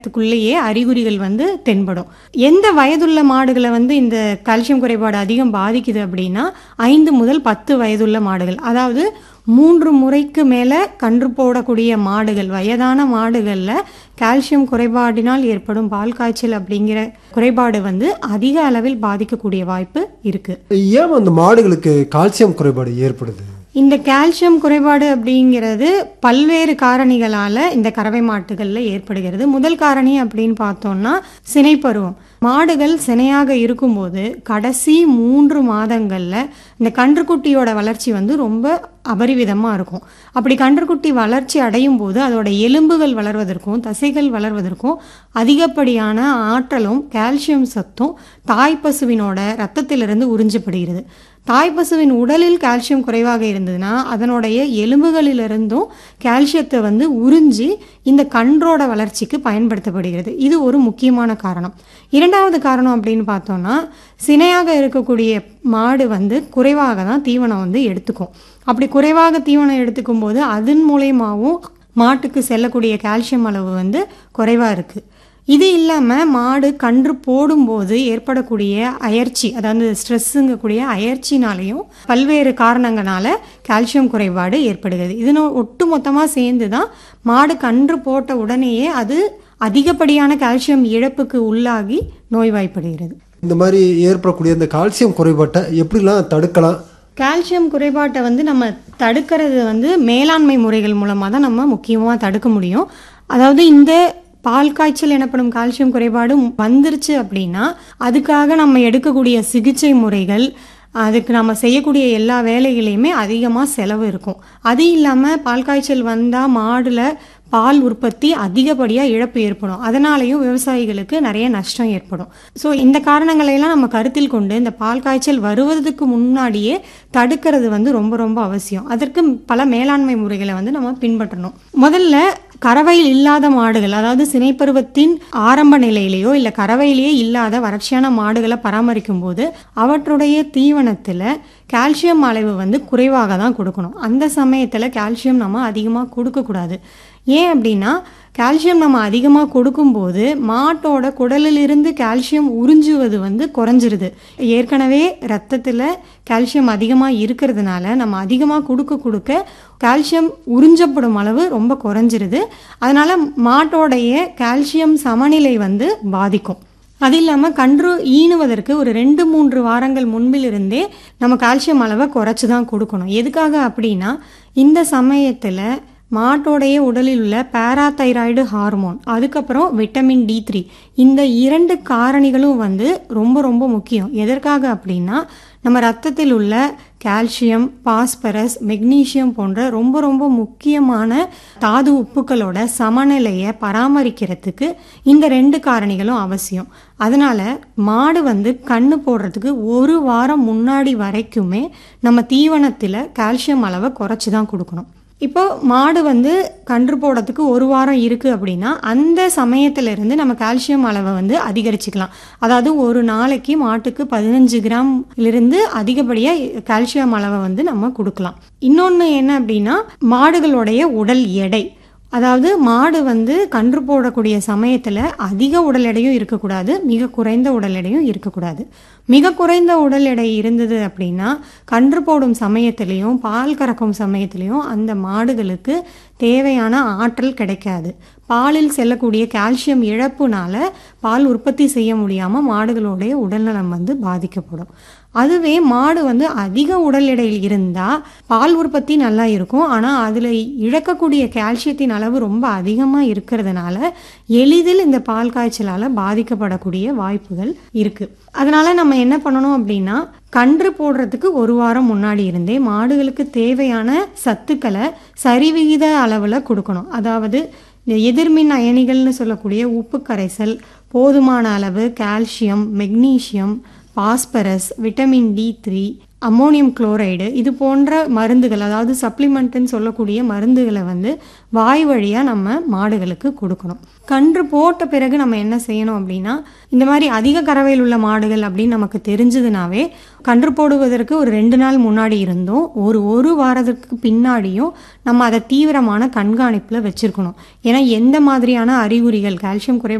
த்துக்குள்ளேயே அறிகுறிகள் வந்து தென்படும் எந்த வயதுள்ள மாடுகளை வந்து இந்த கால்சியம் குறைபாடு அதிகம் பாதிக்குது அப்படின்னா ஐந்து முதல் பத்து வயதுள்ள மாடுகள் அதாவது மூன்று முறைக்கு மேலே கன்று போடக்கூடிய மாடுகள் வயதான மாடுகளில் கால்சியம் குறைபாடினால் ஏற்படும் பால் காய்ச்சல் அப்படிங்கிற குறைபாடு வந்து அதிக அளவில் பாதிக்கக்கூடிய வாய்ப்பு இருக்கு ஏன் அந்த மாடுகளுக்கு கால்சியம் குறைபாடு ஏற்படுது இந்த கால்சியம் குறைபாடு அப்படிங்கிறது பல்வேறு காரணிகளால இந்த கறவை மாட்டுகளில் ஏற்படுகிறது முதல் காரணி அப்படின்னு பார்த்தோம்னா சினைப்பருவம் மாடுகள் சினையாக இருக்கும்போது கடைசி மூன்று மாதங்கள்ல இந்த கன்றுக்குட்டியோட வளர்ச்சி வந்து ரொம்ப அபரிவிதமாக இருக்கும் அப்படி கன்றுக்குட்டி வளர்ச்சி அடையும் போது அதோட எலும்புகள் வளர்வதற்கும் தசைகள் வளர்வதற்கும் அதிகப்படியான ஆற்றலும் கால்சியம் சத்தும் தாய்ப்பசுவினோட ரத்தத்திலிருந்து உறிஞ்சப்படுகிறது தாய்ப்பசுவின் உடலில் கால்சியம் குறைவாக இருந்ததுன்னா அதனுடைய எலும்புகளிலிருந்தும் கால்சியத்தை வந்து உறிஞ்சி இந்த கன்றோட வளர்ச்சிக்கு பயன்படுத்தப்படுகிறது இது ஒரு முக்கியமான காரணம் இரண்டாவது காரணம் அப்படின்னு பார்த்தோம்னா சினையாக இருக்கக்கூடிய மாடு வந்து குறைவாக தான் தீவனம் வந்து எடுத்துக்கும் அப்படி குறைவாக தீவனம் எடுத்துக்கும் போது அதன் மூலயமாவும் மாட்டுக்கு செல்லக்கூடிய கால்சியம் அளவு வந்து குறைவாக இருக்குது இது இல்லாமல் மாடு கன்று போடும்போது ஏற்படக்கூடிய அயற்சி அதாவது ஸ்ட்ரெஸ்ஸுங்கக்கூடிய அயற்சினாலையும் பல்வேறு காரணங்களால கால்சியம் குறைபாடு ஏற்படுகிறது இது ஒட்டு மொத்தமாக சேர்ந்து தான் மாடு கன்று போட்ட உடனேயே அது அதிகப்படியான கால்சியம் இழப்புக்கு உள்ளாகி நோய்வாய்ப்படுகிறது இந்த மாதிரி ஏற்படக்கூடிய இந்த கால்சியம் குறைபாட்டை எப்படிலாம் தடுக்கலாம் கால்சியம் குறைபாட்டை வந்து நம்ம தடுக்கிறது வந்து மேலாண்மை முறைகள் மூலமாக தான் நம்ம முக்கியமாக தடுக்க முடியும் அதாவது இந்த பால் காய்ச்சல் எனப்படும் கால்சியம் குறைபாடு வந்துருச்சு அப்படின்னா அதுக்காக நம்ம எடுக்கக்கூடிய சிகிச்சை முறைகள் அதுக்கு நம்ம செய்யக்கூடிய எல்லா வேலைகளையுமே அதிகமாக செலவு இருக்கும் அது இல்லாமல் பால் காய்ச்சல் வந்தால் மாடில் பால் உற்பத்தி அதிகப்படியாக இழப்பு ஏற்படும் அதனாலேயும் விவசாயிகளுக்கு நிறைய நஷ்டம் ஏற்படும் ஸோ இந்த காரணங்களையெல்லாம் நம்ம கருத்தில் கொண்டு இந்த பால் காய்ச்சல் வருவதற்கு முன்னாடியே தடுக்கிறது வந்து ரொம்ப ரொம்ப அவசியம் அதற்கு பல மேலாண்மை முறைகளை வந்து நம்ம பின்பற்றணும் முதல்ல கறவையில் இல்லாத மாடுகள் அதாவது சினைப்பருவத்தின் ஆரம்ப நிலையிலேயோ இல்லை கறவையிலேயே இல்லாத வறட்சியான மாடுகளை பராமரிக்கும் போது அவற்றுடைய தீவனத்தில் கால்சியம் அளவு வந்து குறைவாக தான் கொடுக்கணும் அந்த சமயத்தில் கால்சியம் நம்ம அதிகமாக கொடுக்கக்கூடாது ஏன் அப்படின்னா கால்சியம் நம்ம அதிகமாக கொடுக்கும்போது மாட்டோட குடலிலிருந்து கால்சியம் உறிஞ்சுவது வந்து குறைஞ்சிருது ஏற்கனவே ரத்தத்தில் கால்சியம் அதிகமாக இருக்கிறதுனால நம்ம அதிகமாக கொடுக்க கொடுக்க கால்சியம் உறிஞ்சப்படும் அளவு ரொம்ப குறைஞ்சிருது அதனால மாட்டோடைய கால்சியம் சமநிலை வந்து பாதிக்கும் அது இல்லாமல் கன்று ஈனுவதற்கு ஒரு ரெண்டு மூன்று வாரங்கள் முன்பிலிருந்தே நம்ம கால்சியம் அளவை குறைச்சி தான் கொடுக்கணும் எதுக்காக அப்படின்னா இந்த சமயத்தில் மாட்டோடைய உடலில் உள்ள பேராதைராய்டு ஹார்மோன் அதுக்கப்புறம் விட்டமின் டி த்ரீ இந்த இரண்டு காரணிகளும் வந்து ரொம்ப ரொம்ப முக்கியம் எதற்காக அப்படின்னா நம்ம ரத்தத்தில் உள்ள கால்சியம் பாஸ்பரஸ் மெக்னீசியம் போன்ற ரொம்ப ரொம்ப முக்கியமான தாது உப்புக்களோட சமநிலையை பராமரிக்கிறதுக்கு இந்த ரெண்டு காரணிகளும் அவசியம் அதனால மாடு வந்து கண்ணு போடுறதுக்கு ஒரு வாரம் முன்னாடி வரைக்குமே நம்ம தீவனத்தில் கால்சியம் அளவை குறைச்சி தான் கொடுக்கணும் இப்போ மாடு வந்து கன்று போடுறதுக்கு ஒரு வாரம் இருக்குது அப்படின்னா அந்த சமயத்திலிருந்து நம்ம கால்சியம் அளவை வந்து அதிகரிச்சுக்கலாம் அதாவது ஒரு நாளைக்கு மாட்டுக்கு பதினஞ்சு கிராம்லேருந்து அதிகப்படியாக கால்சியம் அளவை வந்து நம்ம கொடுக்கலாம் இன்னொன்று என்ன அப்படின்னா மாடுகளுடைய உடல் எடை அதாவது மாடு வந்து கன்று போடக்கூடிய சமயத்தில் அதிக உடல் எடையும் இருக்கக்கூடாது மிக குறைந்த உடல் எடையும் இருக்கக்கூடாது மிக குறைந்த உடல் எடை இருந்தது அப்படின்னா கன்று போடும் சமயத்திலையும் பால் கறக்கும் சமயத்திலையும் அந்த மாடுகளுக்கு தேவையான ஆற்றல் கிடைக்காது பாலில் செல்லக்கூடிய கால்சியம் இழப்புனால பால் உற்பத்தி செய்ய முடியாமல் மாடுகளுடைய உடல்நலம் வந்து பாதிக்கப்படும் அதுவே மாடு வந்து அதிக உடல் எடையில் இருந்தால் பால் உற்பத்தி நல்லா இருக்கும் ஆனால் அதில் இழக்கக்கூடிய கால்சியத்தின் அளவு ரொம்ப அதிகமாக இருக்கிறதுனால எளிதில் இந்த பால் காய்ச்சலால் பாதிக்கப்படக்கூடிய வாய்ப்புகள் இருக்குது அதனால் நம்ம என்ன பண்ணணும் அப்படின்னா கன்று போடுறதுக்கு ஒரு வாரம் முன்னாடி இருந்தே மாடுகளுக்கு தேவையான சத்துக்களை சரிவிகித அளவில் கொடுக்கணும் அதாவது இந்த எதிர்மின் அயனிகள்னு சொல்லக்கூடிய உப்பு கரைசல் போதுமான அளவு calcium magnesium phosphorus vitamin D three ammonium chloride இது போன்ற மருந்துகள் அதாவது சப்ளிமெண்ட்டுன்னு சொல்லக்கூடிய மருந்துகளை வந்து வாய் வழியாக நம்ம மாடுகளுக்கு கொடுக்கணும் கன்று போட்ட பிறகு நம்ம என்ன செய்யணும் அப்படின்னா இந்த மாதிரி அதிக கறவையில் உள்ள மாடுகள் அப்படின்னு நமக்கு தெரிஞ்சதுனாவே கன்று போடுவதற்கு ஒரு ரெண்டு நாள் முன்னாடி இருந்தும் ஒரு ஒரு வாரத்துக்கு பின்னாடியும் நம்ம அதை தீவிரமான கண்காணிப்பில் வச்சுருக்கணும் ஏன்னா எந்த மாதிரியான அறிகுறிகள் கால்சியம் குறை